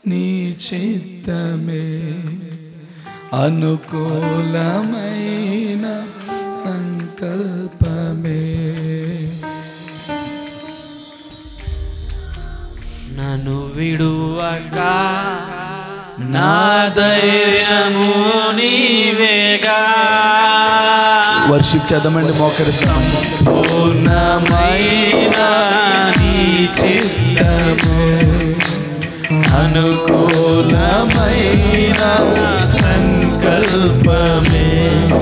నీ చిత్తమే అనుకూలమైన సంకల్పమే నన్ను విడువక నా ధైర్యము నీవేగా వర్షిప్ చేద్దామండి మోకరిస్తాం పూర్ణమైన నీ చిత్తము అనుకూలమైన సంకల్పమే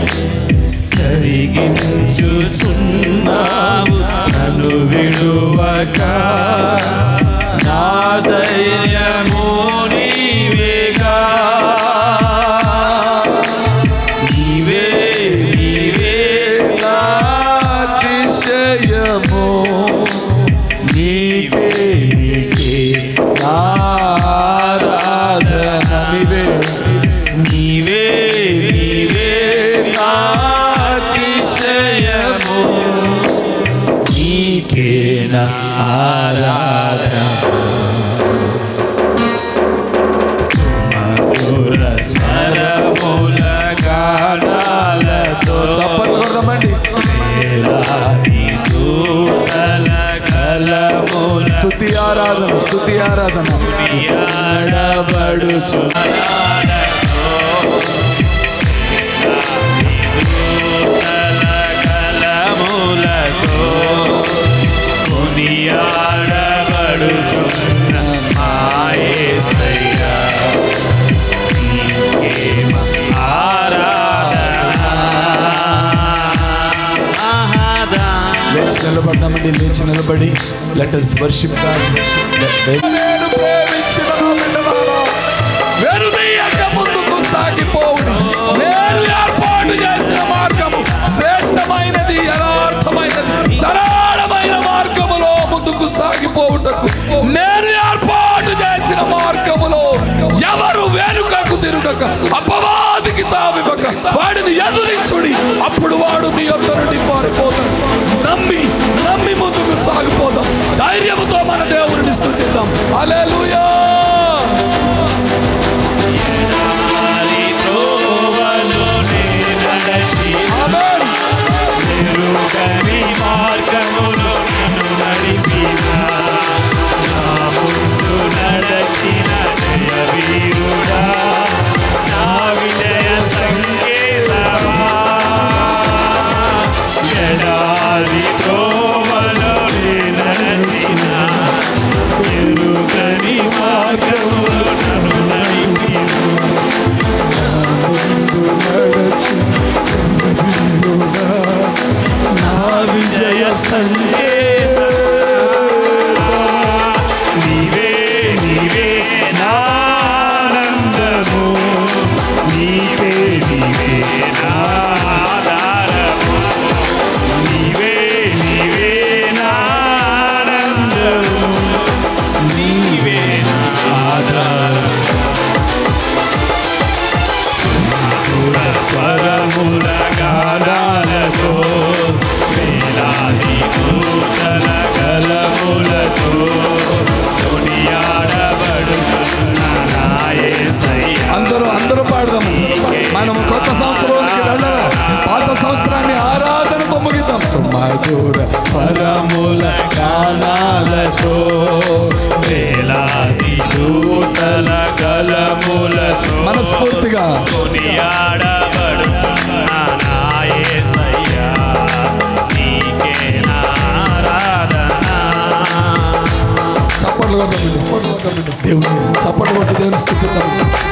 జరిగించుచున్నావు నన్ను విడువక నా ధైర్యము నీవేగా నీవే నీవే అతిశయము నీకే నీకే ఆరాధన నీవే నీవే నీవే నాతిశయము నీకే నా ఆరాధన సుమధుర స్వరముల గానాలతో చప్పట్లు కొడదామండి వేలాది దూతల కలముల స్తుతి ఆరాధన స్తుతి ఆరాధన ఆడబడుచు కలములతో కొనియాడబడుచున్న మాయేసయ్యా నీకేమ ఆరాధన ఆహాదా లేచి నిలబడ్డామండి లేచి నిలబడి లెట్ us వర్షిప్ గాడ్ నేను ప్రేమించిన నా బిడ్డలారా వెనుదీయక ముందుకు సాగిపోవుడి నేను ఏర్పాటు చేసిన మార్గము శ్రేష్టమైనది యథార్థమైనది సరళమైన మార్గములో ముందుకు సాగిపోవుటకు నేను ఏర్పాటు చేసిన మార్గములో ఎవరు వెనుకకు తిరుగక అపవాదికి తావివ్వక వాడిని ఎదురించుడి అప్పుడు వాడు మీ యొక్క నుండి పారిపోతాడు నమ్మి నమ్మి ముందుకు సాగిపోదాం ధైర్యముతో మన దేవుడిని స్థుతిద్దాం హల్లెలూయా ఆమేన్ ఎరుగని మార్గములో నన్ను నడిపినా నా ముందు నడచిన జయ వీరుడా నా విజయ సంకేతమా ఎడారి త్రోవలో నడచిన ఎరుగని మార్గములో నన్ను నడిపినా నా విజయ సంకేత నీవే నీవే నానందము నీవే నీవే నాధారము నీవే నీవే నానందము నీవే నా ఆధారము మధుర స్వరముల గానాలతో వేలాది దూతల గలములతో కొనియాడబడుతున్న నా యేసయ్య. అందరూ అందరూ పాడదాము మనం కొత్త సంవత్సరానికి వెళ్ళాలి పాత సంవత్సరాన్ని ఆరాధనతో ముగిద్దాం సుమధుర స్వరముల గానాలతో వేలాది దూతల గలములతో మనస్ఫూర్తిగా కొనియాడబడుతున్న నా యేసయ్యా, నీకే నా ఆరాధన. చప్పట్లు కొడదామండి చప్పట్లు కొడదామండి దేవుని చప్పట్లు కొట్టి దేవుని స్థుతిద్దాం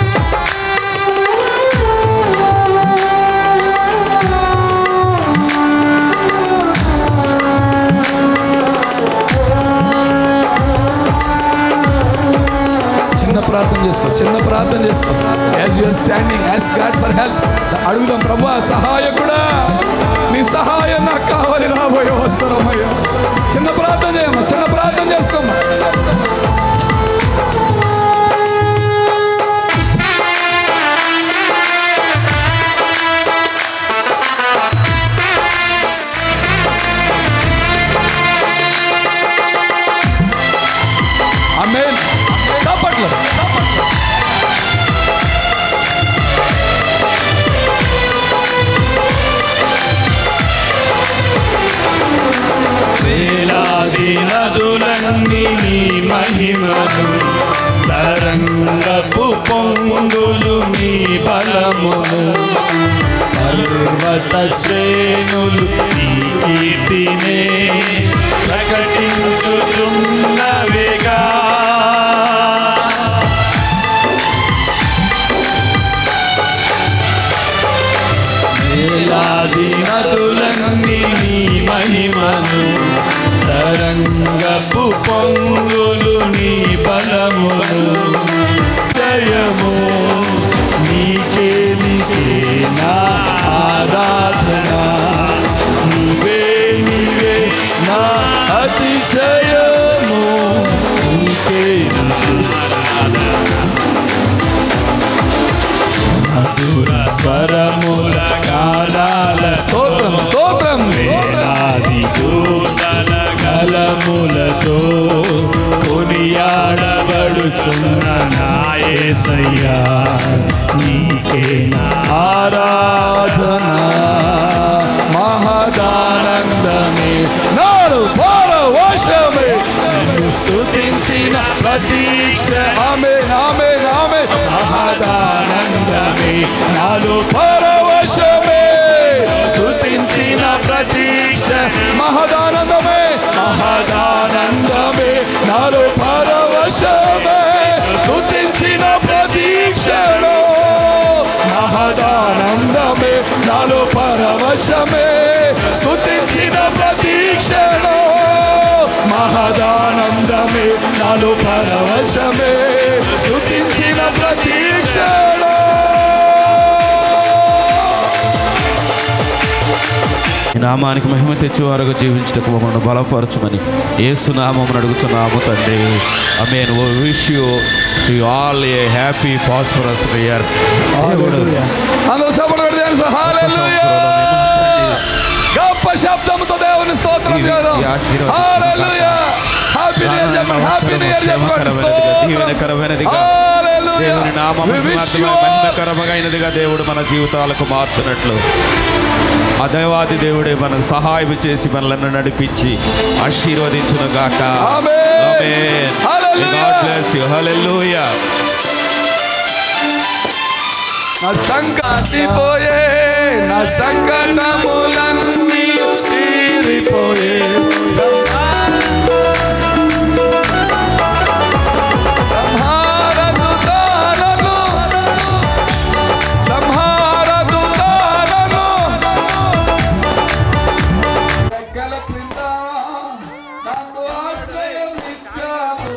చిన్న ప్రార్థన చేసుకో చిన్న ప్రార్థన చేసుకో as you're standing ask God for help అడుగుదాం ప్రభా సహాయకుడా నీ సహాయం నాకు కావాలి రాబోయే అవసరమయ్యా చిన్న ప్రార్థన చేయమ్మా చిన్న ప్రార్థన చేసుకోమ్మా ఆమేన్ చప్పట్లు మహిమను తరంగపు పొంగులు నీ బలమును పర్వత శ్రేణులు నీ కీర్తినే ప్రకటించుచున్నవిగా వేలాది నదులన్నీ నీ మహిమను తరంగపు పొంగులు నీ బలమును జయము నీకే నీకే నా ఆరాధన నీవే నీవే నా అతిశయము నీకే మధుర స్వరముల గానాల స్తోత్రం స్తోత్రం వేలాది దూతల గలములతో కొనియాడబడుచున్న నాయసయ్యా నీకే నా ఆరాధన మహదానందమే నాడు పరవశమే నిన్ను స్తుతించిన ప్రతీక్ష ఆమె ఆమె ఆమె మహదానందమే నాలో పరవశమే స్తుతించిన ప్రతీక్ష మహదానందమే మహదానందమే నాలో పరవశమే స్తుతించిన ప్రతీక్షలో మహదానందమే నాలో పరవశమే స్తుతించిన ప్రతీక్షలో మహదానందమే నాలో పరవశమే స్తుతించిన ప్రతీక్షలో ఈ నామానికి మహిమ తెచ్చి వారుగా జీవించటకు మమ్మల్ని బలపరచమని ఏసునామం అడుగుతున్నాము తండ్రి అమేన్ ఓ wish you to all a happy prosperous year అందరూ చప్పట్లు కొట్టి దేవుని స్తోత్రం. హల్లెలూయా. గొప్ప శబ్దంతో దేవుని స్తోత్రం చేద్దాం హల్లెలూయా. హ్యాపీ న్యూ ఇయర్ చెప్పండి హ్యాపీ న్యూ ఇయర్ చెప్పండి స్తోత్రం. దీవెనకరమైనదిగా హల్లెలూయా. దేవుని నామం We wish you మాత్రమే all మహిమకరమైనదిగా దేవుడు మన జీవితాలకు మార్చినట్లు ఆ దైవాది దేవుడే మనకు సహాయం చేసి మనల్ని నడిపించి ఆశీర్వదించును గాక Amen. Hallelujah. హల్లెలూయా నా సంగతి పోయే నా సంగతములన్నీ తీరిపోయే సంహారదు తానను సంహారదు తానను రెక్కల క్రింద నాకు ఆశ్రయం ఇచ్చావు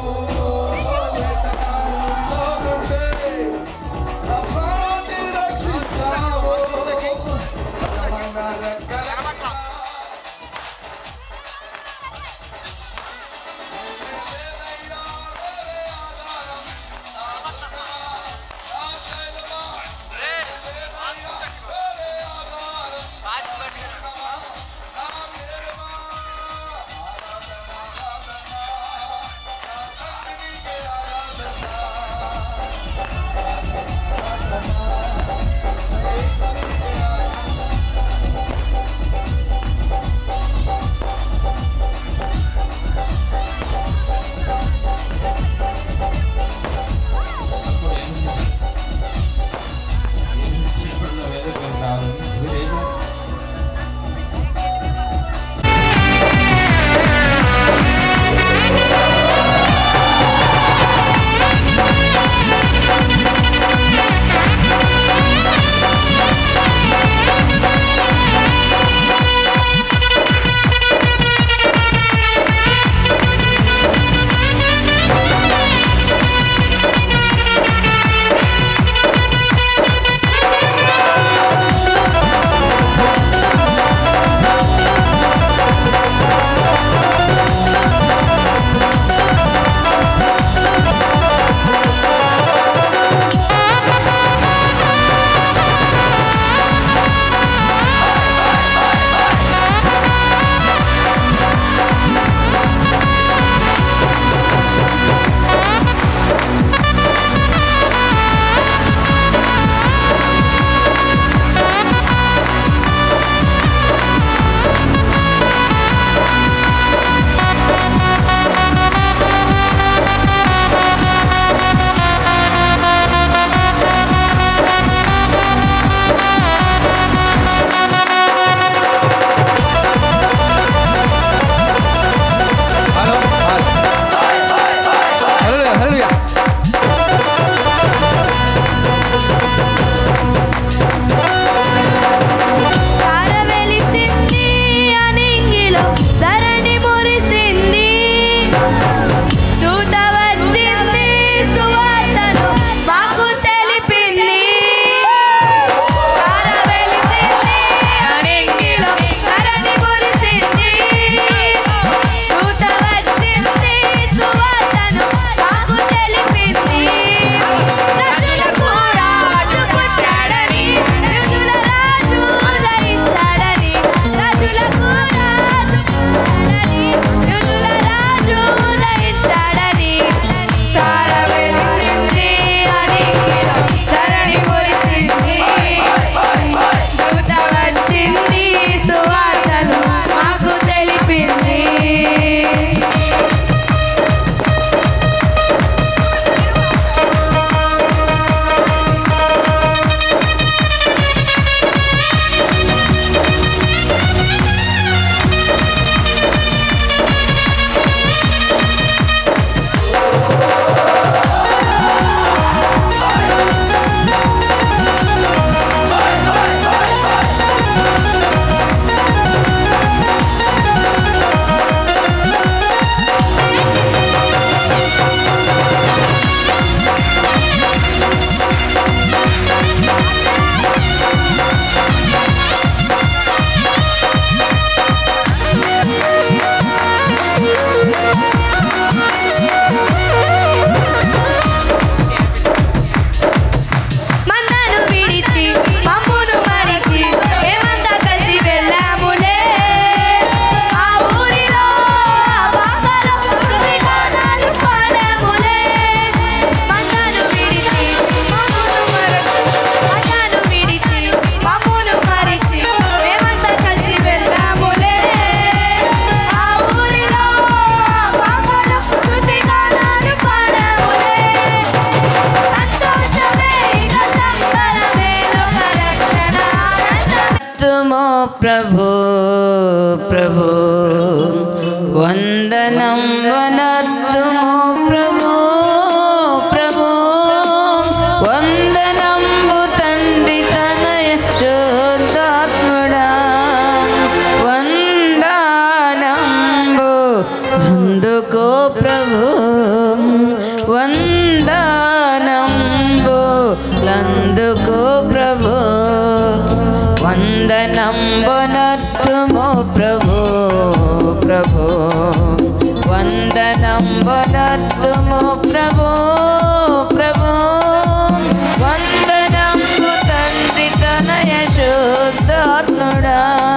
వెతకాలంలో నుండి నా ప్రాణాన్ని రక్షించావు బలమైన రెక్కల క్రింద లేదయ్యా వేరే ఆధారం. నా బలమా, నా శైలమా, లేదయ్యా వేరే ఆధారం. నా శైలమా, నా పేరమా, ఆరాధన, ఆరాధన, నా తండ్రికి ఆరాధన. ప్రభు ప్రభు వందనం వనర్తుము ప్రభు ప్రభు వందనంబు తండ్రి తనయ శుద్ధాత్ముడా వందనంబు అందుకో ప్రభు వందనంబు లందుకో ప్రభు వందనంబనత్తుము ప్రభు ప్రభు వందనంబనత్తుము ప్రభు ప్రభు వందనంబు తండ్రి తనయ శుద్ధాత్ముడా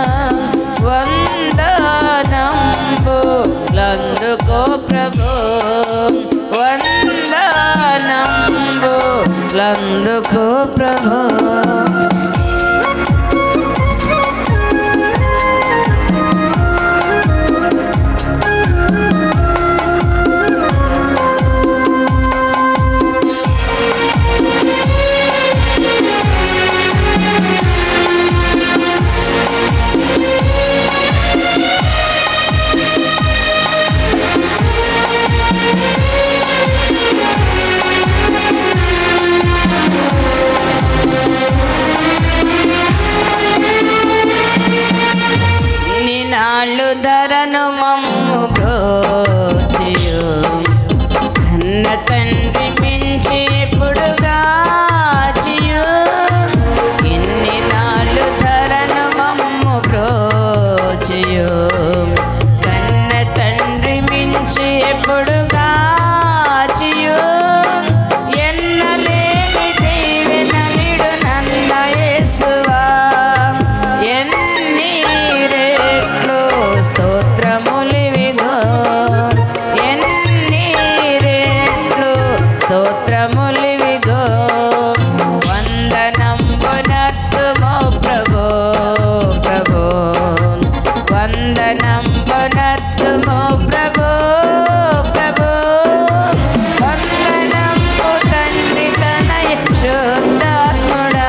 వందనంబు లందుకో ప్రభు వందనంబు లందుకో ప్రభు నినాళ్ళు ధరను మమ్ము బ్రోచియు కన్న తండ్రి మించి ఎప్పుడు గాచియు ఇన్ని నాళ్ళు ధరను మమ్ము బ్రోచియు కన్న తండ్రి మించి ఎప్పుడు గాచియు ఎన్నలేని దీవెనలిడు నన్న యేసువా ఎన్ని రెట్లు స్తోత్రములివిగో ఎన్ని రెట్లు స్తోత్రములివిగో వందనంబునత్తుమో ప్రభో ప్రభో వందనంబునత్తుమో ప్రభో ప్రభో వందనంబు తండ్రి తనయ శుద్ధాత్ముడా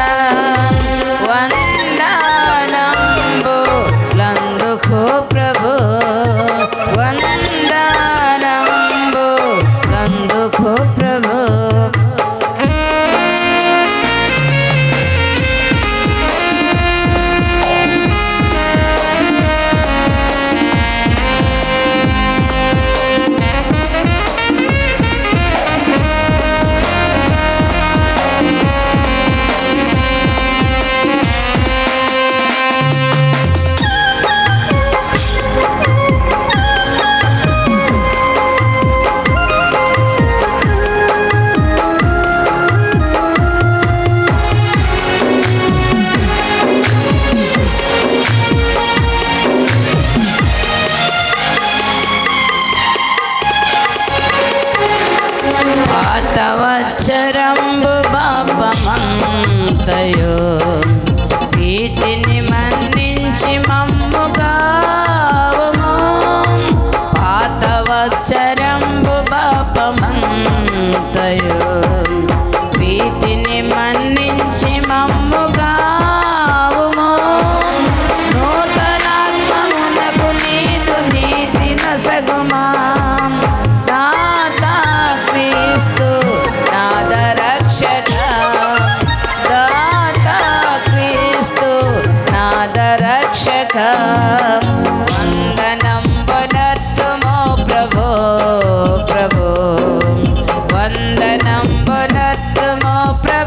వందనంబు లందుకో ప్రభు వందనంబు లందుకో ప్రభు పాతవచ్చరంబు పాపమంతయో వీటిని మన్నించి మమ్ముగావుము పాతవచ్చరంబు పాపమంతయో వీటిని మన్నించి మమ్ముగావుము నూతనాత్మమునకు నీదు నీతి నసగుమా దాతా క్రీస్తు నాదరక్షక దాతా క్రీస్తు నాదరక్షక వందనం వనత్తుమో ప్రభో ప్రభో వందనం వనత్తుమో ప్రభో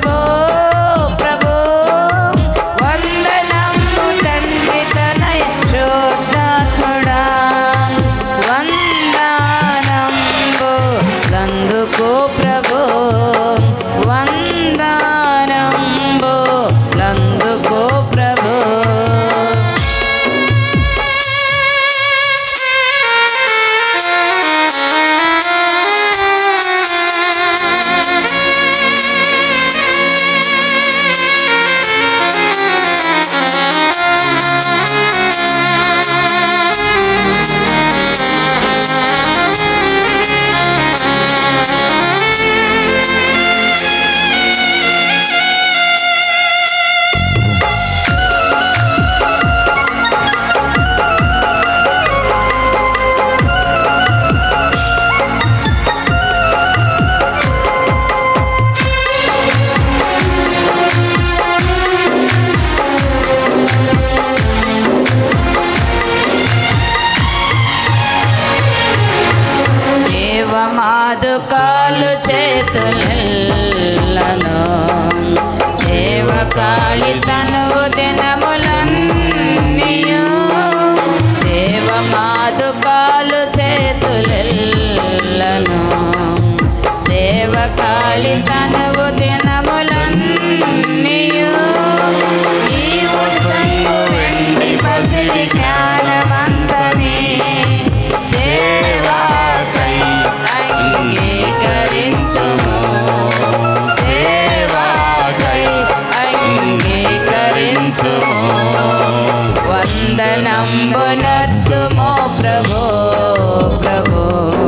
పాదుకాలు చేతులను సేవకాళి తనువు దినములన్నీయు దేవ మాదుకాలు చేతులను సేవకాళి తనువు దినములన్నీయు నీవు సంగు వెండి పసిడి జ్ఞానమంతని సేవాకై అంగీకరించుము సేవాకై అంగీకరించుము వందనంబునత్తుమో ప్రభో ప్రభో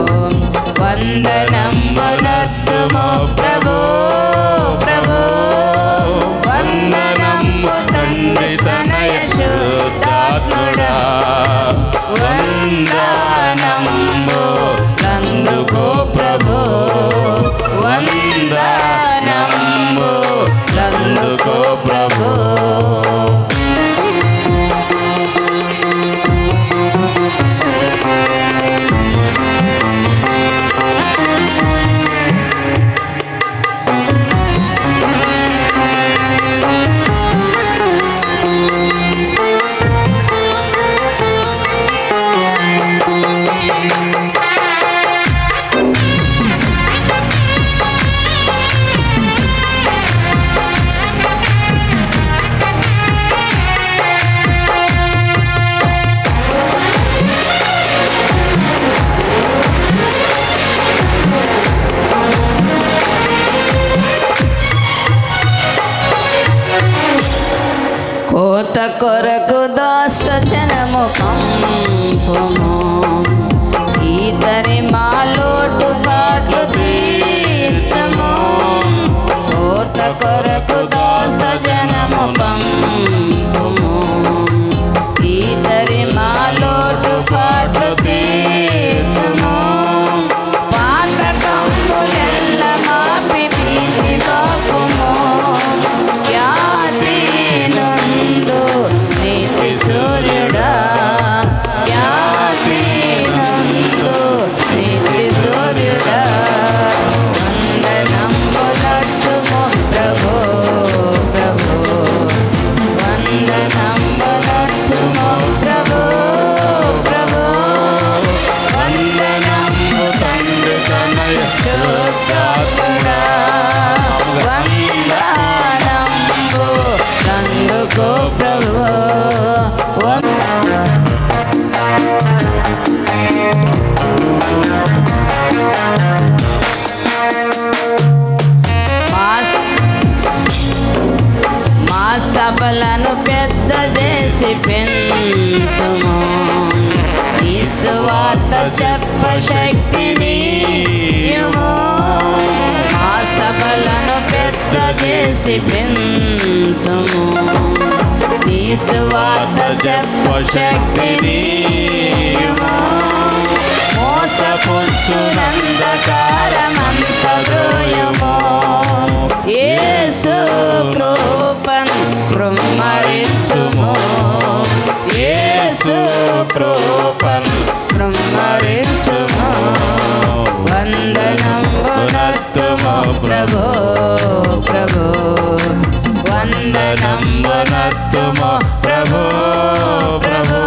వందనంబునత్తుమో ప్రభో ప్రభో వందనంబు తండ్రి తనయ శుద్ధాత్ముడా వందనంబు నందుకో ప్రభో వందనంబు నందుకో ప్రభో కోత కొరకు దాస జనము కంపుము ఈతరి మాలోటు పాటు తీర్చము కోత కొరకు దాస జనము కంపుము ఈతరి మాలోటు పాటు తీర్చము పాత కంపులెల్ల మాపి భీతి బాపుము యాది నందు నీతి సూర్యుడా యాది నందు నీతి సూర్యుడా వందనంబులట్టుము ప్రభో ప్రభో వందనంబులట్టుము ప్రభో ప్రభో వందనంబు తండ్రి తనయ శుద్ధాత్ముడా వందనంబు నందుకో ప్రభో వం- మా- మా సభలను పెద్ద చేసి పెంచుము ఈ సువార్త చెప్ప శక్తిని ఇయ్యుము. మా సభలను పెద్ద చేసి పెంచుము ఈ సువార్త చెప్ప శక్తిని ఇయ్యుము. మోసపుచ్చునందకారమంత ద్రోయము యేసు కృపన్ కృమ్మరించుము యేసు కృపన్ కృమ్మరించుము వందనంబునత్తుము ప్రభో ప్రభో వందనంబునత్తుము ప్రభో ప్రభో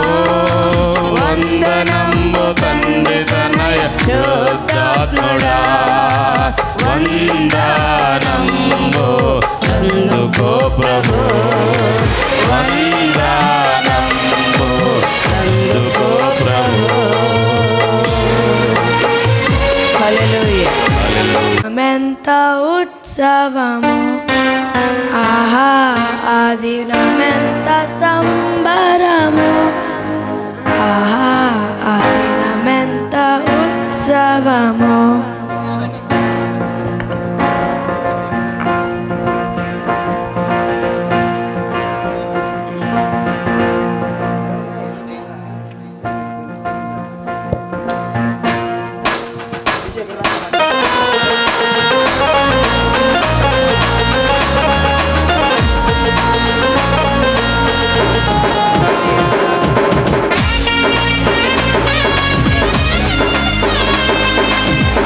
వందనంబు తండ్రి తనయ శుద్ధాత్ముడా వందనంబు అందుకో ప్రభు వందనంబు అందుకో ప్రభు హల్లెలూయా మెంత ఉత్సవము ఆహా ఆ దినమెంత సంబరము ఆహా ఆ దినమెంత ఉత్సవము ఆ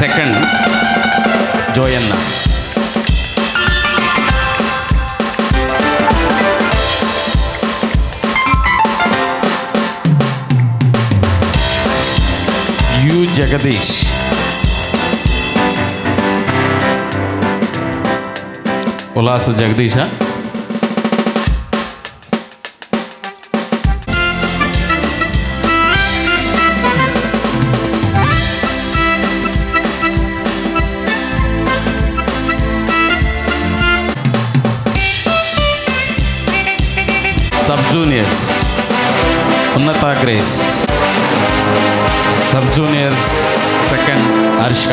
second Joanna U Jagadish Ullasa Jagadisha sub juniors ఉన్నత Grace sub juniors second Harsha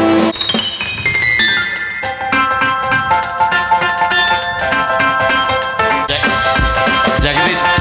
Jagadish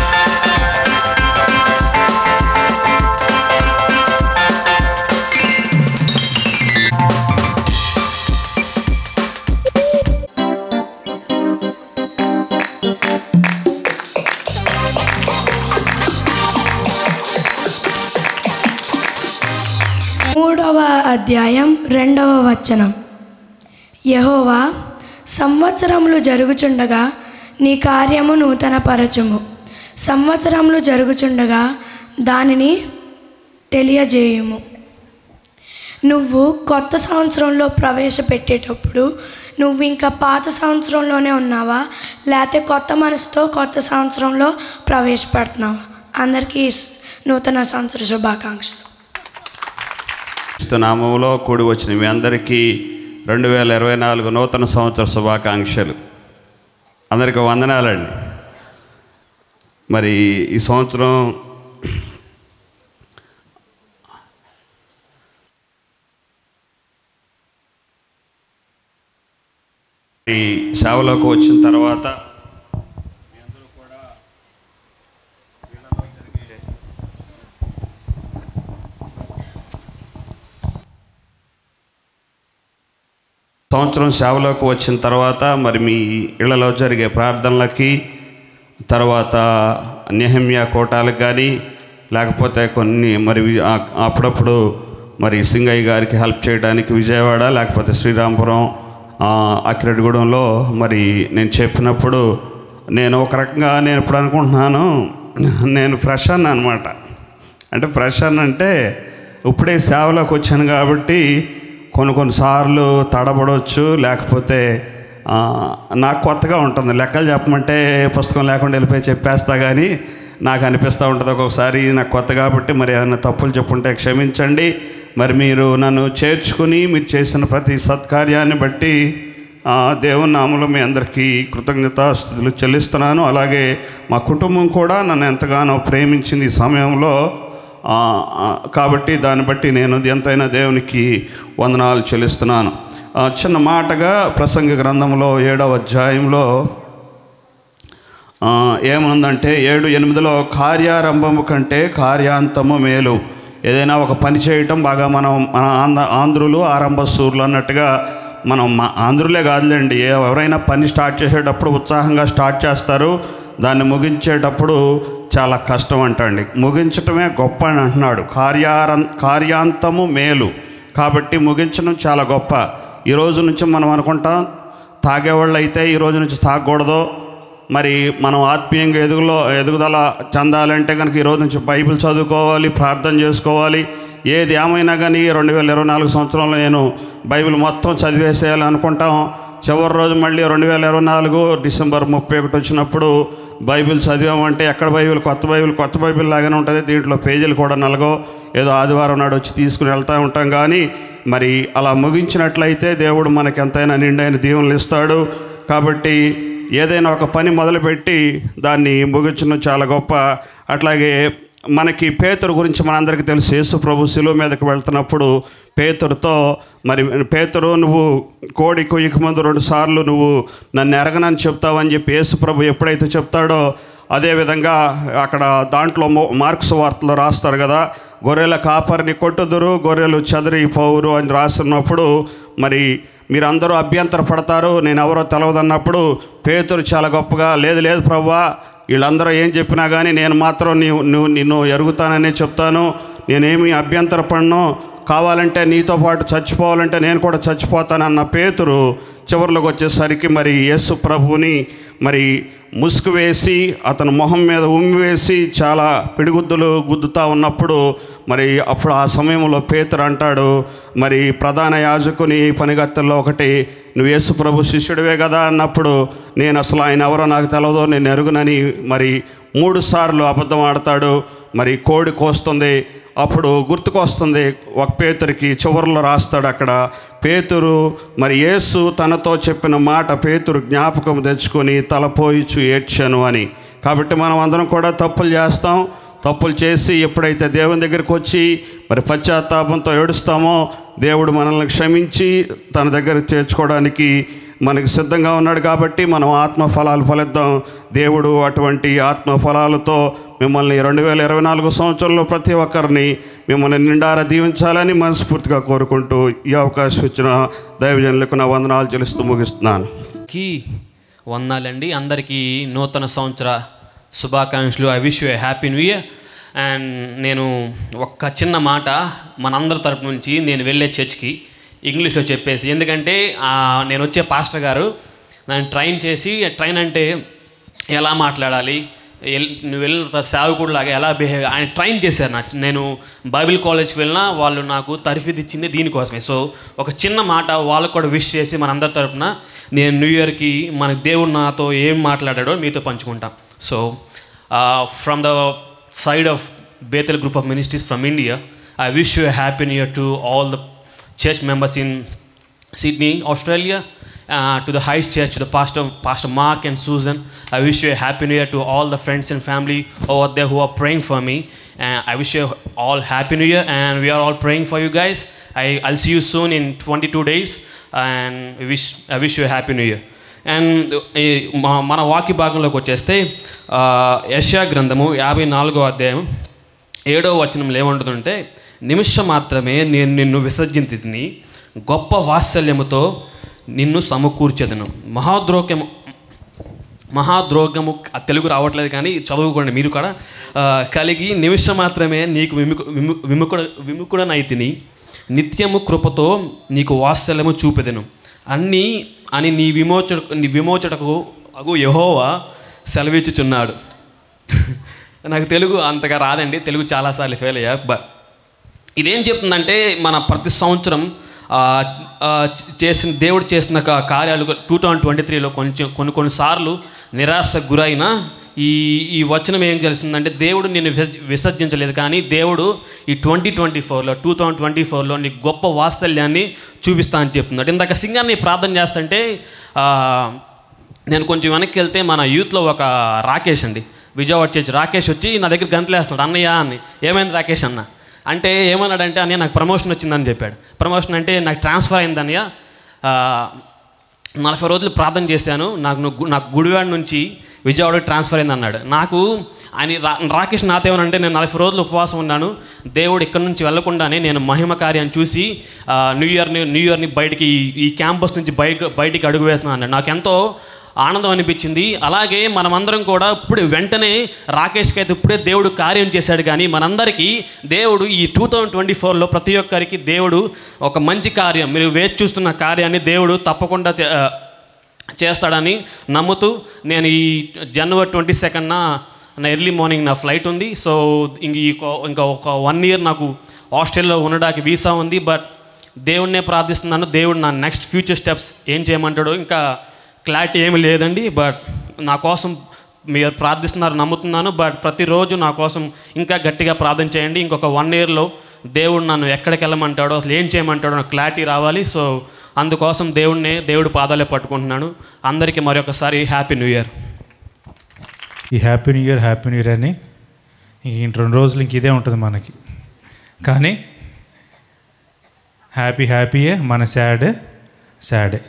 మూడవ అధ్యాయం రెండవ వచనం యహోవా సంవత్సరములు జరుగుచుండగా నీ కార్యము నూతనపరచుము సంవత్సరములు జరుగుచుండగా దానిని తెలియజేయుము నువ్వు కొత్త సంవత్సరంలో ప్రవేశపెట్టేటప్పుడు నువ్వు ఇంకా పాత సంవత్సరంలోనే ఉన్నావా లేకపోతే కొత్త మనసుతో కొత్త సంవత్సరంలో ప్రవేశపెడుతున్నావా అందరికీ నూతన సంవత్సర శుభాకాంక్షలు క్రీస్తు నామంలో కూడి వచ్చిన మీ అందరికీ రెండు వేల ఇరవై నాలుగు నూతన సంవత్సర శుభాకాంక్షలు అందరికీ వందనాలండి మరి ఈ సంవత్సరం ఈ సేవలోకి వచ్చిన తర్వాత సంవత్సరం సేవలోకి వచ్చిన తర్వాత మరి మీ ఇళ్లలో జరిగే ప్రార్థనలకి తర్వాత నెహమ్యా కోటాలకు కానీ లేకపోతే కొన్ని మరి వి- ఆ- అప్పుడప్పుడు మరి సింగయ్య గారికి హెల్ప్ చేయడానికి విజయవాడ లేకపోతే శ్రీరాంపురం ఆ, అక్కిరెడ్డిగూడెంలో మరి నేను చెప్పినప్పుడు నేను ఒక రకంగా నేను ఇప్పుడు అనుకుంటున్నాను నేను ఫ్రెష్ అన్న అనమాట అంటే ఫ్రెష్ అన్న అంటే ఇప్పుడే సేవలోకి వచ్చాను కాబట్టి కొన్ని కొన్నిసార్లు తడబడవచ్చు లేకపోతే ఆ, నాకు కొత్తగా ఉంటుంది లెక్కలు చెప్పమంటే పుస్తకం లేకుండా వెళ్ళిపోయి చెప్పేస్తా కానీ నాకు అనిపిస్తూ ఉంటుంది ఒక్కొక్కసారి ఇది నాకు కొత్త కాబట్టి మరి ఏమైనా తప్పులు చెప్పుంటే క్షమించండి మరి మీరు నన్ను చేర్చుకుని మీరు చేసిన ప్రతి సత్కార్యాన్ని బట్టి ఆ, దేవుని నామలో మీ అందరికీ కృతజ్ఞతాస్థుతులు చెల్లిస్తున్నాను అలాగే మా కుటుంబం కూడా నన్ను ఎంతగానో ప్రేమించింది ఈ సమయంలో ఆ, ఆ, కాబట్టి దాన్ని బట్టి నేను ఎంతైనా దేవునికి వందనాలు చెల్లిస్తున్నాను ఆ, చిన్న మాటగా ప్రసంగ గ్రంథంలో ఏడవ అధ్యాయంలో ఆ, ఏముందంటే ఏడు ఎనిమిదిలో కార్యారంభము కంటే కార్యాంతము మేలు ఏదైనా ఒక పని చేయటం బాగా మనం మన ఆంధ్ర ఆంధ్రులు ఆరంభసూరులు అన్నట్టుగా మనం మా ఆంధ్రులే కాదులేండి ఏ- ఎవరైనా పని స్టార్ట్ చేసేటప్పుడు ఉత్సాహంగా స్టార్ట్ చేస్తారు దాన్ని ముగించేటప్పుడు చాలా కష్టం అంటండి ముగించటమే గొప్ప అని అంటున్నాడు కార్యారం కార్యాంతము మేలు కాబట్టి ముగించడం చాలా గొప్ప ఈ రోజు నుంచి మనం అనుకుంటాం తాగేవాళ్ళు అయితే ఈ రోజు నుంచి తాగకూడదు మరి మనం ఆత్మీయంగా ఎదుగులో ఎదుగుదల చెందాలంటే కనుక ఈ రోజు నుంచి బైబిల్ చదువుకోవాలి ప్రార్థన చేసుకోవాలి ఏది ఏమైనా కానీ రెండు వేల ఇరవై నాలుగు సంవత్సరంలో నేను బైబిల్ మొత్తం చదివేసేయాలి అనుకుంటాం చివరి రోజు మళ్ళీ రెండు వేల ఇరవై నాలుగు డిసెంబర్ ముప్పై ఒకటి వచ్చినప్పుడు బైబిల్ చదివామంటే ఎక్కడ బైబిల్ కొత్త బైబిల్ కొత్త బైబిల్ లాగానే ఉంటుంది దీంట్లో పేజీలు కూడా నలగో ఏదో ఆదివారం నాడు వచ్చి తీసుకుని వెళ్తూ ఉంటాం కానీ మరి అలా ముగించినట్లయితే దేవుడు మనకి ఎంతైనా నిండైన దీవెనలు ఇస్తాడు కాబట్టి ఏదైనా ఒక పని మొదలుపెట్టి దాన్ని ముగించడం చాలా గొప్ప అట్లాగే మనకి పేతురు గురించి మనందరికీ తెలుసు యేసు ప్రభు శిలువ మీదకి వెళ్తున్నప్పుడు పేతురుతో మరి పేతురు నువ్వు కోడి కొయ్యక ముందు రెండు సార్లు నువ్వు నన్ను ఎరగనని చెప్తావని చెప్పి యేసు ప్రభు ఎప్పుడైతే చెప్తాడో అదేవిధంగా అక్కడ దాంట్లో మో- మార్క్స్ వార్తలు రాస్తారు కదా గొర్రెల కాపరిని కొట్టుదురు గొర్రెలు చెదరిపోవురు అని రాస్తున్నప్పుడు మరి మీరందరూ అభ్యంతర పడతారు నేను ఎవరో తెలవదన్నప్పుడు పేతురు చాలా గొప్పగా లేదు లేదు ప్రవ్వా వీళ్ళందరూ ఏం చెప్పినా కానీ నేను మాత్రం నీవు నువ్వు నిన్ను ఎరుగుతాననే చెప్తాను నేనేమి అభ్యంతర పడను కావాలంటే నీతో పాటు చచ్చిపోవాలంటే నేను కూడా చచ్చిపోతానన్న పేతురు చివరిలోకి వచ్చేసరికి మరి యేసు ప్రభువుని మరి ముసుగు వేసి అతను మొహం మీద ఉమ్మి వేసి చాలా పిడిగుద్దులు గుద్దుతా ఉన్నప్పుడు మరి అప్పుడు ఆ సమయంలో పేతురు అంటాడు మరి ప్రధాన యాజకుని పనిగత్తెల్లో ఒకటి నువ్వు యేసు ప్రభు శిష్యుడివే కదా అన్నప్పుడు నేను అసలు ఆయన ఎవరో నాకు తెలవదో నేను ఎరుగునని మరి మూడు సార్లు అబద్ధం ఆడతాడు మరి కోడి కోస్తుంది అప్పుడు గుర్తుకొస్తుంది ఒక పేతురికి చివరిలో రాస్తాడు అక్కడ పేతురు మరి యేసు తనతో చెప్పిన మాట పేతురు జ్ఞాపకం తెచ్చుకొని తలపోయిచు ఏడ్చాను అని కాబట్టి మనం అందరం కూడా తప్పులు చేస్తాం తప్పులు చేసి ఎప్పుడైతే దేవుని దగ్గరికి వచ్చి మరి పశ్చాత్తాపంతో ఏడుస్తామో దేవుడు మనల్ని క్షమించి తన దగ్గర చేర్చుకోవడానికి మనకి సిద్ధంగా ఉన్నాడు కాబట్టి మనం ఆత్మ ఫలాలు ఫలిద్దాం దేవుడు అటువంటి ఆత్మ ఫలాలతో మిమ్మల్ని రెండు వేల ఇరవై నాలుగు సంవత్సరంలో ప్రతి ఒక్కరిని మిమ్మల్ని నిండారా దీవించాలని మనస్ఫూర్తిగా కోరుకుంటూ ఈ అవకాశం ఇచ్చిన దైవజనులకు నా వందనాలు చెల్లిస్తూ ముగిస్తున్నాను కి వందాలండి అందరికీ నూతన సంవత్సర శుభాకాంక్షలు I wish you happy new year and నేను ఒక్క చిన్న మాట మనందరి తరపు నుంచి నేను వెళ్ళే చర్చ్కి ఇంగ్లీష్లో చెప్పేసి ఎందుకంటే ఆ, నేను వచ్చే పాస్టర్ గారు నన్ను ట్రైన్ చేసి ట్రైన్ అంటే ఎలా మాట్లాడాలి ఎల్- నువ్వు వెళ్ళిన తర్వాత సేవకుడిలాగా ఎలా బిహేవ్ ఆయన ట్రైన్ చేశారు నాకు నేను బైబిల్ కాలేజ్కి వెళ్ళినా వాళ్ళు నాకు తరఫీదు ఇచ్చింది దీనికోసమే సో ఒక చిన్న మాట వాళ్ళకు కూడా విష్ చేసి మనందరి తరపున నేను న్యూ ఇయర్కి మన దేవుడు నాతో ఏం మాట్లాడాడో మీతో పంచుకుంటాం so from the side of Bethel group of ministries from India I wish you happy new year to all the church members in Sydney, Australia, uh, to the Heist Church, to the pastor, Pastor Mark and Susan. I wish you a happy new year to all the friends and family over there who are praying for me. Uh, I wish you all happy new year, and we are all praying for you guys. I, I'll see you soon in 22 days, and I wish I wish you a happy new year. And ఈ మా- మన వాక్య భాగంలోకి వచ్చేస్తే ఆ, యెషయా గ్రంథము యాభై నాలుగో అధ్యాయం ఏడో వచనంలో ఏముంటుందంటే నిమిషం మాత్రమే నేను నిన్ను విసర్జించితిని గొప్ప వాత్సల్యముతో నిన్ను సమకూర్చెదను మహాద్రోగ్యము మహాద్రోగము ఆ తెలుగు రావట్లేదు కానీ చదువుకోండి మీరు కూడా ఆ, కలిగి నిమిషం మాత్రమే నీకు విముకు విము విముకుడ విముకుడనైతిని నిత్యము కృపతో నీకు వాత్సల్యము చూపెదను అన్నీ అని నీ విమోచ నీ విమోచటకు అగు యహోవా సెలవిచ్చుచున్నాడు నాకు తెలుగు అంతగా రాదండి తెలుగు చాలాసార్లు ఫెయిల్ అయ్యా బట్ ఇదేం చెప్తుందంటే మన ప్రతి సంవత్సరం ఆ, ఆ, చేసిన దేవుడు చేసిన కా- కార్యాలు టూ థౌజండ్ ట్వంటీ త్రీలో కొంచెం కొన్ని కొన్నిసార్లు నిరాశకు గురైన ఈ ఈ వచనం ఏం తెలిసిందంటే దేవుడు నేను విసర్జ- విసర్జించలేదు కానీ దేవుడు ఈ ట్వంటీ ట్వంటీ ఫోర్లో టూ థౌజండ్ ట్వంటీ ఫోర్లో నీ గొప్ప వాత్సల్యాన్ని చూపిస్తా అని చెప్తున్నాడు ఇందాక సింగాన్ని ప్రార్థన చేస్తుంటే ఆ, నేను కొంచెం వెనక్కి వెళ్తే మన యూత్లో ఒక రాకేష్ అండి విజయవాడ చర్చి రాకేష్ వచ్చి నా దగ్గర గంతులేస్తున్నాడు అన్నయ్య అని ఏమైంది రాకేష్ అన్న అంటే ఏమన్నాడంటే అన్నయ్య నాకు ప్రమోషన్ వచ్చిందని చెప్పాడు ప్రమోషన్ అంటే నాకు ట్రాన్స్ఫర్ అయింది అన్నయ్య ఆ, నలభై రోజులు ప్రార్థన చేశాను నాకు నువ్వు గు- నాకు గుడివాడ నుంచి విజయవాడకి ట్రాన్స్ఫర్ అయింది అన్నాడు నాకు ఆయన రా రాకేష్ నాతో ఏమనంటే నేను నలభై రోజులు ఉపవాసం ఉన్నాను దేవుడు ఇక్కడ నుంచి వెళ్లకుండానే నేను మహిమ కార్యాన్ని చూసి ఆ, న్యూ ఇయర్ని న్యూ ఇయర్ని బయటికి ఈ- ఈ క్యాంపస్ నుంచి బయట బయటికి అడుగు వేస్తున్నాను అన్నాడు నాకు ఎంతో ఆనందం అనిపించింది అలాగే మనమందరం కూడా ఇప్పుడు వెంటనే రాకేష్కి అయితే ఇప్పుడే దేవుడు కార్యం చేశాడు కానీ మనందరికీ దేవుడు ఈ టూ థౌజండ్ ట్వంటీ ఫోర్లో ప్రతి ఒక్కరికి దేవుడు ఒక మంచి కార్యం మీరు వేచి చూస్తున్న కార్యాన్ని దేవుడు తప్పకుండా చే- ఆ, చేస్తాడని నమ్ముతూ నేను ఈ జనవరి ట్వంటీ సెకండ్న నా ఎర్లీ మార్నింగ్ నా ఫ్లైట్ ఉంది సో ఇంక ఈ కొ- ఇంకా ఒక వన్ ఇయర్ నాకు ఆస్ట్రేలియాలో ఉండడానికి వీసా ఉంది బట్ దేవుడినే ప్రార్థిస్తున్నాను దేవుడు నా నెక్స్ట్ ఫ్యూచర్ స్టెప్స్ ఏం చేయమంటాడో ఇంకా క్లారిటీ ఏమీ లేదండి బట్ నా కోసం మీరు ప్రార్థిస్తున్నారు నమ్ముతున్నాను బట్ ప్రతిరోజు నా కోసం ఇంకా గట్టిగా ప్రార్థన చేయండి ఇంకొక వన్ ఇయర్లో దేవుడు నన్ను ఎక్కడికి వెళ్ళమంటాడో అసలు ఏం చేయమంటాడో నాకు క్లారిటీ రావాలి సో అందుకోసం దేవుడినే దేవుడు పాదాలే పట్టుకుంటున్నాను అందరికీ మరొకసారి హ్యాపీ న్యూ ఇయర్ ఈ happy new year happy new year అని ఇంక రెండు రోజులు ఇంక ఇదే ఉంటుంది మనకి కానీ హ్యాపీ హ్యాపీయే మన సాడ్ సాడే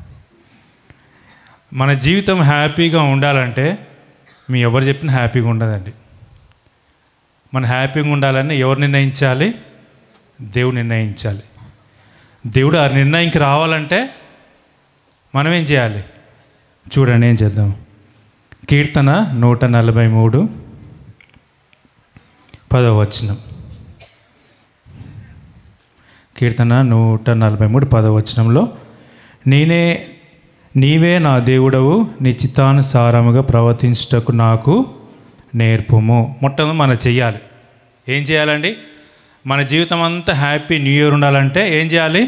మన జీవితం హ్యాపీగా ఉండాలంటే మీ ఎవరు చెప్పినా హ్యాపీగా ఉండదండి మన హ్యాపీగా ఉండాలని ఎవరు నిర్ణయించాలి దేవుడు నిర్ణయించాలి దేవుడు ఆ నిర్ణయంకి రావాలంటే మనం ఏం చేయాలి చూడండి ఏం చేద్దాం కీర్తన నూట నలభై మూడు పదవ వచనం కీర్తన నూట నలభై మూడు పదవచనంలో నేనే నీవే నా దేవుడవు నీ చిత్తానుసారముగా ప్రవర్తించుటకు నాకు నేర్పుము మొట్టమొదటి మనం చెయ్యాలి ఏం చేయాలండి మన జీవితం అంతా హ్యాపీ న్యూ ఇయర్ ఉండాలంటే ఏం చేయాలి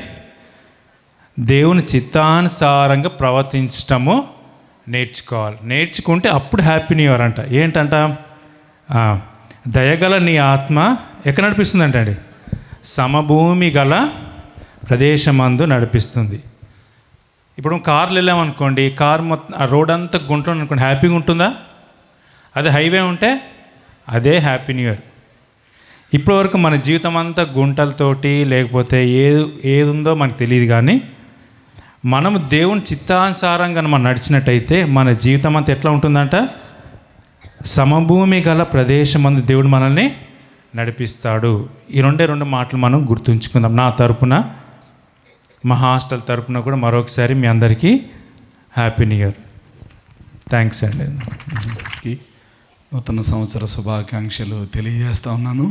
దేవుని చిత్తానుసారంగా ప్రవర్తించటము నేర్చుకోవాలి నేర్చుకుంటే అప్పుడు హ్యాపీ న్యూ ఇయర్ అంట ఏంటంట ఆ, దయగల నీ ఆత్మ ఎక్కడ నడిపిస్తుందంట అండి సమభూమి గల ప్రదేశమందు నడిపిస్తుంది ఇప్పుడు కార్లు వెళ్ళామనుకోండి కార్ మొత్తం ఆ రోడ్ అంతా గుంట అనుకోండి హ్యాపీగా ఉంటుందా అదే హైవే ఉంటే అదే హ్యాపీ న్యూ ఇయర్ ఇప్పటివరకు మన జీవితం అంతా గుంటలతోటి లేకపోతే ఏది ఏది ఉందో మనకు తెలియదు కానీ మనం దేవుని చిత్తానుసారంగా మనం నడిచినట్టయితే మన జీవితం అంతా ఎట్లా ఉంటుందంట సమభూమి గల ప్రదేశం అందు దేవుడు మనల్ని నడిపిస్తాడు ఈ రెండే రెండు మాటలు మనం గుర్తుంచుకుందాం నా తరపున మా హాస్టల్ తరపున కూడా మరొకసారి మీ అందరికీ హ్యాపీ న్యూ ఇయర్ థ్యాంక్స్ అండి కి నూతన సంవత్సర శుభాకాంక్షలు తెలియజేస్తా ఉన్నాను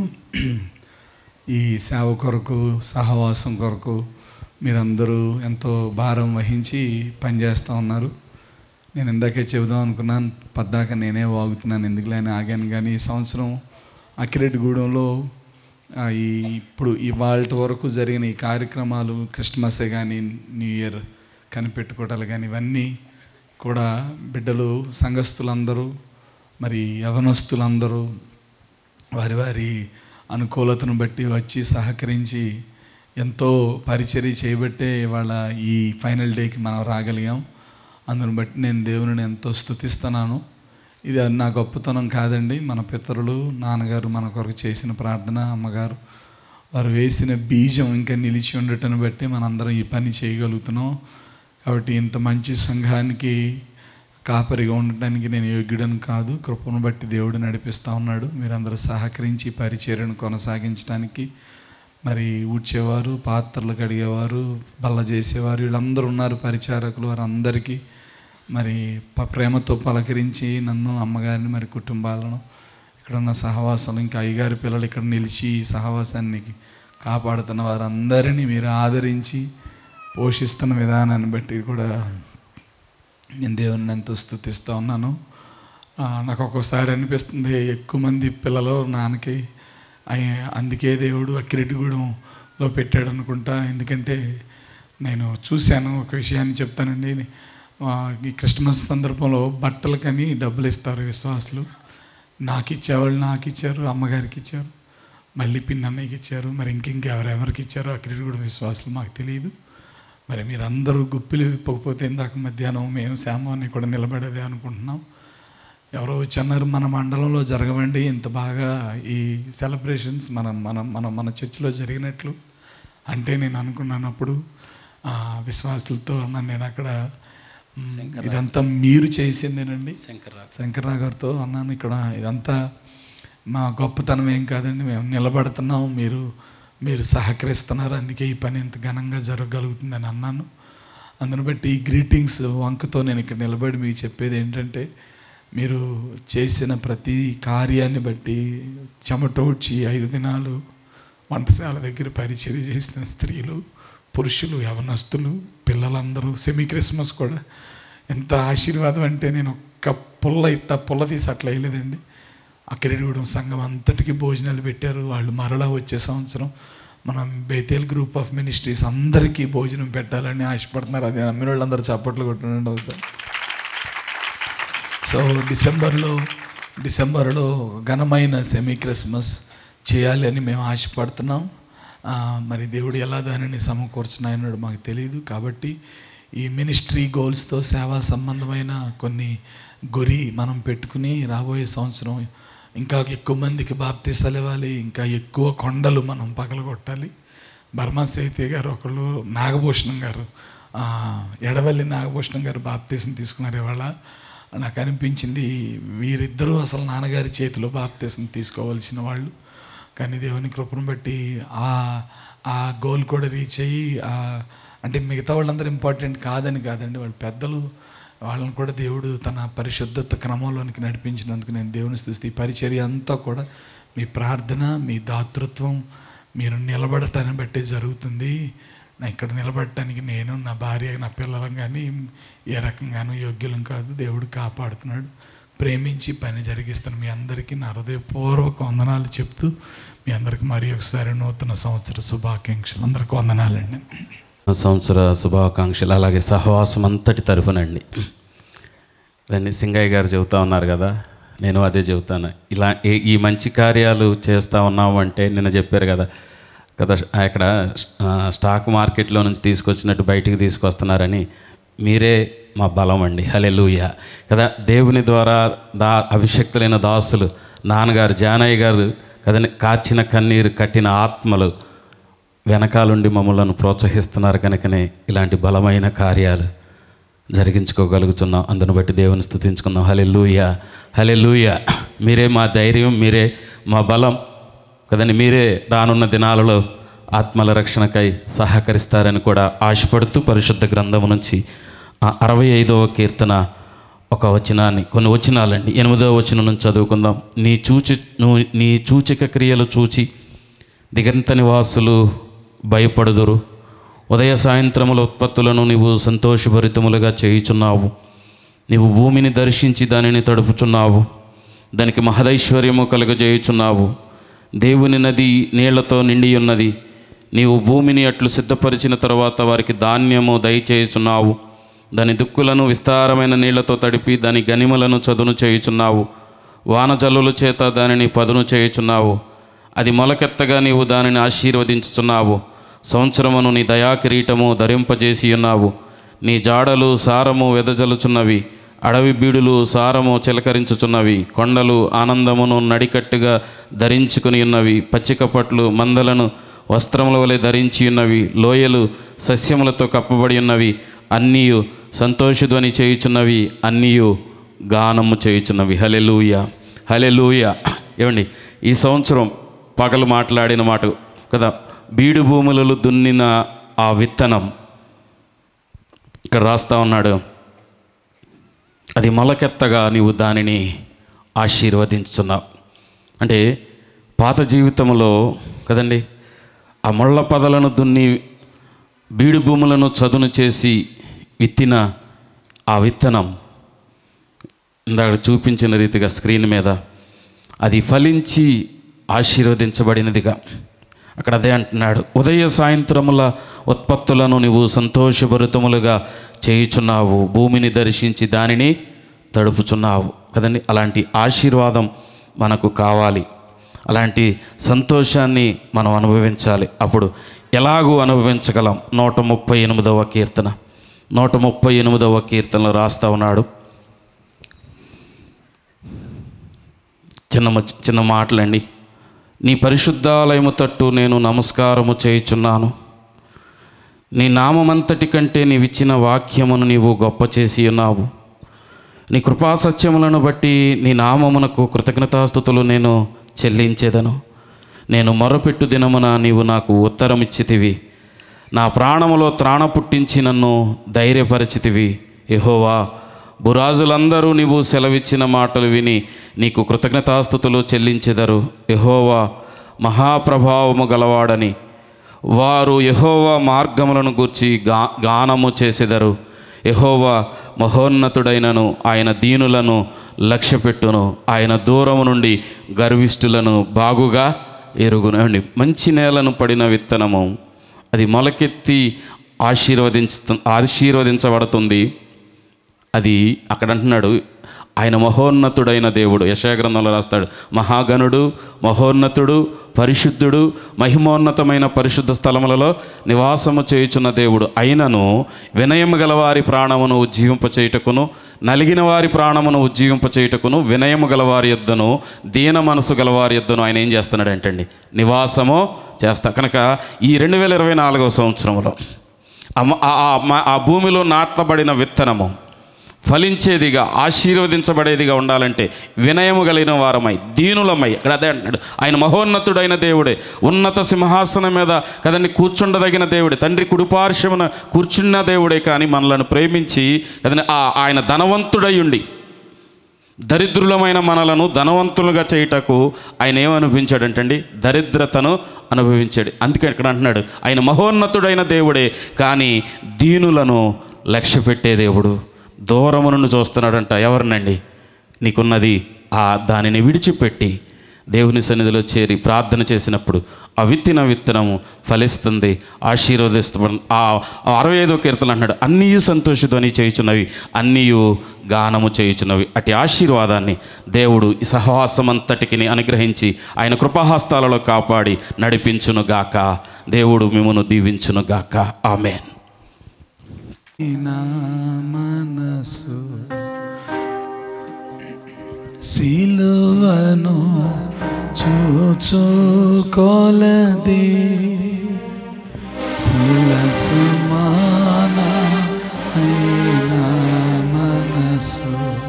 ఈ సేవ కొరకు సహవాసం కొరకు మీరందరూ ఎంతో భారం వహించి పనిచేస్తూ ఉన్నారు నేను ఇందాకే చెబుదాం అనుకున్నాను పద్దాక నేనే వాగుతున్నాను ఎందుకులే అని ఆగాను కానీ ఈ సంవత్సరం అక్కిరెడ్డిగూడెంలో ఆ, ఈ ఇప్పుడు ఇవాళ వరకు జరిగిన ఈ కార్యక్రమాలు క్రిస్మసే కానీ న్యూ ఇయర్ కనిపెట్టుకోవటాలు కానీ ఇవన్నీ కూడా బిడ్డలు సంఘస్థులందరూ మరి యవనస్తులందరూ వారి వారి అనుకూలతను బట్టి వచ్చి సహకరించి ఎంతో పరిచర్య చేయబట్టే ఇవాళ ఈ ఫైనల్ డేకి మనం రాగలిగాం అందును బట్టి నేను దేవుని ఎంతో స్తుతిస్తున్నాను ఇది నా గొప్పతనం కాదండి మన పితరులు నాన్నగారు మన కొరకు చేసిన ప్రార్థన అమ్మగారు వారు వేసిన బీజం ఇంకా నిలిచి ఉండటం బట్టి మనందరం ఈ పని చేయగలుగుతున్నాం కాబట్టి ఇంత మంచి సంఘానికి కాపరిగా ఉండటానికి నేను యోగ్యుడని కాదు కృపను బట్టి దేవుడు నడిపిస్తూ ఉన్నాడు మీరందరూ సహకరించి ఈ పరిచర్యను కొనసాగించడానికి మరి ఊడ్చేవారు పాత్రలు కడిగేవారు బల్ల చేసేవారు వీళ్ళందరూ ఉన్నారు పరిచారకులు వారందరికీ మరి ప- ప్రేమతో పలకరించి నన్ను అమ్మగారిని మరి కుటుంబాలను ఇక్కడ ఉన్న సహవాసం ఇంకా అయ్యగారి పిల్లలు ఇక్కడ నిలిచి ఈ సహవాసాన్ని కాపాడుతున్న వారందరినీ మీరు ఆదరించి పోషిస్తున్న విధానాన్ని బట్టి కూడా నేను దేవుని ఎంతో స్థుతిస్తూ ఉన్నాను ఆ, నాకు ఒక్కోసారి అనిపిస్తుంది ఎక్కువ మంది పిల్లలు నాన్నకి అయ్య- అందుకే దేవుడు అక్కిరెడ్డిగూడెంలో పెట్టాడు అనుకుంటా ఎందుకంటే నేను చూశాను ఒక విషయాన్ని చెప్తానండి ఆ, ఈ క్రిస్మస్ సందర్భంలో బట్టలకని డబ్బులు ఇస్తారు విశ్వాసులు నాకు ఇచ్చేవాళ్ళు నాకు ఇచ్చారు అమ్మగారికి ఇచ్చారు మళ్ళీ పిన్నన్నయ్యకి ఇచ్చారు మరి ఇంకింక ఎవరెవరికి ఇచ్చారో అక్కిరెడ్డిగూడెం విశ్వాసులు మాకు తెలియదు మరి మీరందరూ గుప్పిలు విప్పకపోతే ఇందాక మధ్యాహ్నం మేము శ్యామాన్ని కూడా నిలబడేదే అనుకుంటున్నాం ఎవరో వచ్చి అన్నారు మన మండలంలో జరగవండి ఇంత బాగా ఈ సెలబ్రేషన్స్ మన మన మన మన చర్చిలో జరిగినట్లు అంటే నేను అనుకున్నాను అప్పుడు ఆ, విశ్వాసులతో అన్నాను నేను అక్కడ మ్, ఇదంతా మీరు చేసిందేనండి శంకర్రావు గారితో అన్నాను ఇక్కడ ఇదంతా మా గొప్పతనం ఏం కాదండి మేము నిలబడుతున్నాం మీరు మీరు సహకరిస్తున్నారు అందుకే ఈ పని ఇంత ఘనంగా జరగగలుగుతుందని అన్నాను అందుని బట్టి ఈ గ్రీటింగ్స్ వంకతో నేను ఇక్కడ నిలబడి మీకు చెప్పేది ఏంటంటే మీరు చేసిన ప్రతి కార్యాన్ని బట్టి చెమటోడ్చి ఐదు దినాలు వంటశాల దగ్గర పరిచర్య చేసిన స్త్రీలు పురుషులు యవనస్తులు పిల్లలందరూ సెమీ క్రిస్మస్ కూడా ఎంత ఆశీర్వాదం అంటే నేను ఒక్క పుల్ల ఇట్ట పుల్ల తీసి అట్లా వేయలేదండి అక్కడిగూడెం సంఘం అంతటికి భోజనాలు పెట్టారు వాళ్ళు మరలా వచ్చే సంవత్సరం మనం బేతేల్ గ్రూప్ ఆఫ్ మినిస్ట్రీస్ అందరికీ భోజనం పెట్టాలని ఆశపడుతున్నారు అది నమ్మిన వాళ్ళందరూ చప్పట్లు కొట్టండి ఒకసారి సో డిసెంబర్లో డిసెంబర్లో ఘనమైన సెమీ క్రిస్మస్ చేయాలి అని మేము ఆశపడుతున్నాం ఆ, మరి దేవుడు ఎలా దానిని సమకూర్చున్నాయన్నాడు మాకు తెలియదు కాబట్టి ఈ మినిస్ట్రీ గోల్స్తో సేవా సంబంధమైన కొన్ని గురి మనం పెట్టుకుని రాబోయే సంవత్సరం ఇంకా ఎక్కువ మందికి బాప్తీసాలు ఇవ్వాలి ఇంకా ఎక్కువ కొండలు మనం పగలగొట్టాలి బర్మా సైతే గారు ఒకళ్ళు నాగభూషణం గారు ఆ, ఎడవల్లి నాగభూషణం గారు బాప్తీసం తీసుకున్నారు ఇవాళ నాకు అనిపించింది వీరిద్దరూ అసలు నాన్నగారి చేతిలో బాప్తీసం తీసుకోవాల్సిన వాళ్ళు కానీ దేవుని కృపను బట్టి ఆ ఆ గోల్ కూడా రీచ్ అయ్యి ఆ, అంటే మిగతా వాళ్ళందరూ ఇంపార్టెంట్ కాదని కాదండి వాళ్ళు పెద్దలు వాళ్ళని కూడా దేవుడు తన పరిశుద్ధత క్రమంలోనికి నడిపించినందుకు నేను దేవుని స్థుతి ఈ పరిచర్య అంతా కూడా మీ ప్రార్థన మీ దాతృత్వం మీరు నిలబడటాన్ని బట్టి జరుగుతుంది నా ఇక్కడ నిలబడటానికి నేను నా భార్య నా పిల్లలం కానీ ఏ రకంగానూ యోగ్యులం కాదు దేవుడు కాపాడుతున్నాడు ప్రేమించి పని జరిగిస్తాను మీ అందరికీ నా హృదయపూర్వక వందనాలు చెప్తూ మీ అందరికి మరి ఒకసారి నూతన సంవత్సర శుభాకాంక్షలు అందరికి వందనాలండి సంవత్సర శుభాకాంక్షలు అలాగే సహవాసం అంతటి తరఫునండి దాన్ని సింగయ్య గారు చెబుతా ఉన్నారు కదా నేను అదే చెబుతాను ఇలా ఈ- ఈ మంచి కార్యాలు చేస్తూ ఉన్నాము అంటే నిన్న చెప్పారు కదా కదా ఇక్కడ ఆ, స్టాక్ మార్కెట్లో నుంచి తీసుకొచ్చినట్టు బయటికి తీసుకొస్తున్నారని మీరే మా బలం అండి హలెలూయ కదా దేవుని ద్వారా దా అభిషక్తులైన దాసులు నాన్నగారు జానయ్య గారు కదని కార్చిన కన్నీరు కట్టిన ఆత్మలు వెనకాలండి మమ్మల్ని ప్రోత్సహిస్తున్నారు కనుకనే ఇలాంటి బలమైన కార్యాలు జరిగించుకోగలుగుతున్నాం అందును బట్టి దేవుని స్థుతించుకుందాం హలే లూయ హలే లూయ మీరే మా ధైర్యం మీరే మా బలం కదండి మీరే రానున్న దినాలలో ఆత్మల రక్షణకై సహకరిస్తారని కూడా ఆశపడుతూ పరిశుద్ధ గ్రంథము నుంచి ఆ అరవై ఐదవ కీర్తన ఒక వచనాన్ని కొన్ని వచనాలండి ఎనిమిదవ వచనం నుంచి చదువుకుందాం నీ చూచి నువ్వు నీ సూచక క్రియలు చూచి దిగంత నివాసులు భయపడుదురు ఉదయ సాయంత్రముల ఉత్పత్తులను నీవు సంతోషభరితములుగా చేయుచున్నావు నీవు భూమిని దర్శించి దానిని తడుపుచున్నావు దానికి మహదైశ్వర్యము కలుగజేయుచున్నావు దేవుని నది నీళ్లతో నిండి ఉన్నది నీవు భూమిని అట్లు సిద్ధపరిచిన తరువాత వారికి ధాన్యము దయచేయుచున్నావు దాని దుక్కులను విస్తారమైన నీళ్లతో తడిపి దాని గనిమలను చదును చేయుచున్నావు వానజల్లుల చేత దానిని పదును చేయుచున్నావు అది మొలకెత్తగా నీవు దానిని ఆశీర్వదించుచున్నావు సంవత్సరమును నీ దయా కిరీటము ధరింపజేసి ఉన్నావు నీ జాడలు సారము వెదజలుచున్నవి అడవి బీడులు సారము చిలకరించుచున్నవి కొండలు ఆనందమును నడికట్టుగా ధరించుకుని ఉన్నవి పచ్చిక పట్లు మందలను వస్త్రముల వలె ధరించి ఉన్నవి లోయలు సస్యములతో కప్పబడి ఉన్నవి అన్నీయు సంతోషధ్వని చేయుచున్నవి అన్నీయు గానము చేయుచున్నవి హలెలూయ హలెలూయ ఏమండి ఈ సంవత్సరం పగలు మాట్లాడిన మాట కదా బీడు భూములలో దున్నిన ఆ విత్తనం ఇక్కడ రాస్తా ఉన్నాడు అది మొలకెత్తగా నీవు దానిని ఆశీర్వదించుతున్నావు అంటే పాత జీవితంలో కదండి ఆ ముళ్ళ పదలను దున్ని బీడు భూములను చదును చేసి విత్తిన ఆ విత్తనం ఇందాక చూపించిన రీతిగా స్క్రీన్ మీద అది ఫలించి ఆశీర్వదించబడినదిగా అక్కడ అదే అంటున్నాడు ఉదయ సాయంత్రముల ఉత్పత్తులను నీవు సంతోషభరితములుగా చేయుచున్నావు భూమిని దర్శించి దానిని తడుపుచున్నావు కదండి అలాంటి ఆశీర్వాదం మనకు కావాలి అలాంటి సంతోషాన్ని మనం అనుభవించాలి అప్పుడు ఎలాగూ అనుభవించగలం నూట ముప్పై ఎనిమిదవ కీర్తన నూట ముప్పై ఎనిమిదవ కీర్తనలో రాస్తా ఉన్నాడు చిన్న మ- చిన్న మాటలండి నీ పరిశుద్ధాలయము తట్టు నేను నమస్కారము చేయుచున్నాను నీ నామమంతటి కంటే నీవిచ్చిన వాక్యమును నీవు గొప్ప చేసి ఉన్నావు నీ కృపాసత్యములను బట్టి నీ నామమునకు కృతజ్ఞతాస్థుతులు నేను చెల్లించేదను నేను మొరపెట్టు దినమున నీవు నాకు ఉత్తరమిచ్చితివి నా ప్రాణములో త్రాణ పుట్టించి నన్ను ధైర్యపరిచితివి యెహోవా బురాజులందరూ నీవు సెలవిచ్చిన మాటలు విని నీకు కృతజ్ఞతాస్థుతులు చెల్లించెదరు యెహోవా మహాప్రభావము గలవాడని వారు యెహోవా మార్గములను గూర్చి గా గానము చేసెదరు యెహోవా మహోన్నతుడైనను ఆయన దీనులను లక్ష్యపెట్టును ఆయన దూరము నుండి గర్విష్ఠులను బాగుగా ఎరుగునండి మంచి నేలను పడిన విత్తనము అది మొలకెత్తి ఆశీర్వదించు ఆశీర్వదించబడుతుంది అది అక్కడ అంటున్నాడు ఆయన మహోన్నతుడైన దేవుడు యశాగ్రంథంలో రాస్తాడు మహాగణుడు మహోన్నతుడు పరిశుద్ధుడు మహిమోన్నతమైన పరిశుద్ధ స్థలములలో నివాసము చేయుచున్న దేవుడు అయినను వినయము గల వారి ప్రాణమును ఉజ్జీవింపచేయుటకును నలిగిన వారి ప్రాణమును ఉజ్జీవింపచేయుటకును వినయము గల వారి యొద్దను దీన మనసు గల వారి యొద్దను ఆయన ఏం చేస్తున్నాడు ఏంటండి నివాసము చేస్తా కనుక ఈ రెండు వేల ఇరవై నాలుగవ సంవత్సరంలో ఆ మ- ఆ- ఆ మ- ఆ భూమిలో నాటబడిన విత్తనము ఫలించేదిగా ఆశీర్వదించబడేదిగా ఉండాలంటే వినయము కలిగిన వారమై దీనులమై ఇక్కడ అదే అంటున్నాడు ఆయన మహోన్నతుడైన దేవుడే ఉన్నత సింహాసనం మీద కదండి కూర్చుండదగిన దేవుడే తండ్రి కుడిపార్శ్వమున కూర్చున్న దేవుడే కానీ మనలను ప్రేమించి కదండి ఆ ఆయన ధనవంతుడై ఉండి దరిద్రులమైన మనలను ధనవంతులుగా చేయుటకు ఆయన ఏమనుభవించాడంటండి దరిద్రతను అనుభవించాడు అందుకే ఇక్కడ అంటున్నాడు ఆయన మహోన్నతుడైన దేవుడే కానీ దీనులను లక్ష్య పెట్టే దేవుడు దూరము నుండి చూస్తున్నాడంట ఎవరినండి నీకున్నది ఆ దానిని విడిచిపెట్టి దేవుని సన్నిధిలో చేరి ప్రార్థన చేసినప్పుడు ఆ విత్తిన విత్తనము ఫలిస్తుంది ఆశీర్వదిస్తు ఆ ఆ అరవై ఐదో కీర్తన అన్నాడు అన్నీ సంతోషధ్వని చేయుచున్నవి అన్నీ గానము చేయుచున్నవి అటు ఆశీర్వాదాన్ని దేవుడు ఈ సహవాసమంతటికి అనుగ్రహించి ఆయన కృపాహస్తాలలో కాపాడి నడిపించును గాక దేవుడు మిమ్మను దీవించును గాక ఆమెన్ నా మనసు సిలువను చూచుకోలది శిల సమాన అయినా మనసు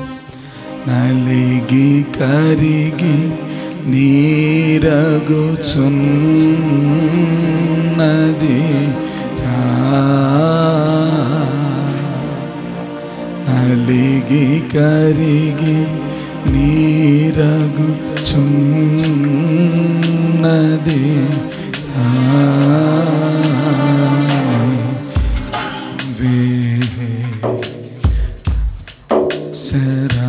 నలిగి కరిగి నీరగుచున్నది నలిగి కరిగి నీరగుచున్నది సరా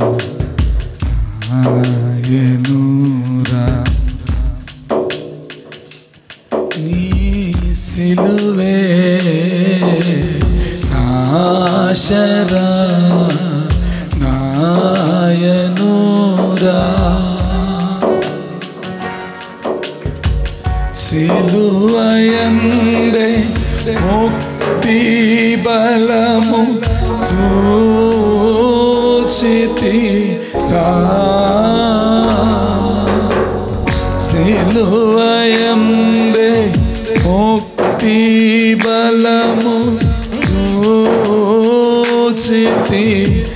ఆయనురా నీ సిలువే నాశరా నాయనురా సిలువయందే ముక్తి బలము చూచితి సిలువయందే ముక్తి బలము చూచితి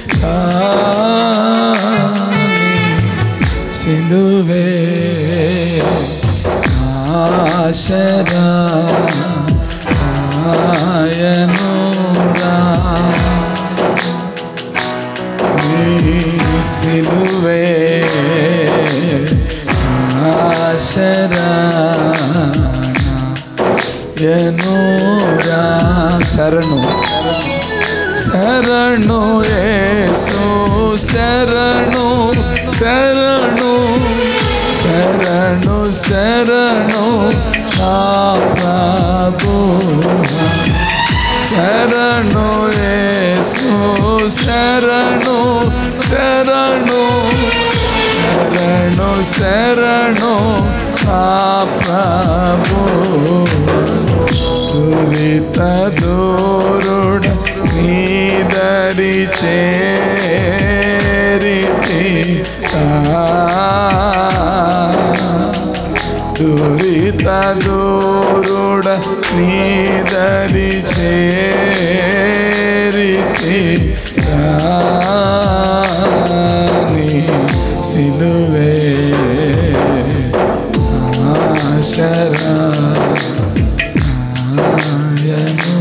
సిలువే ఆశరా ఆయనురా సిలువే ఆశరా ఎనోరా శరణు శరణు యేసు శరణు శరణు శరణు శరణు ఆ ప్రభు శరణు యేసు శరణు శరణు శరణు శరణు ఆ ప్రభు దురిత దూరుడ నీదరి చేరితి దురిత దూరుడ నీదరి చేరితి నీ సిలువే ఆశరా ఆయను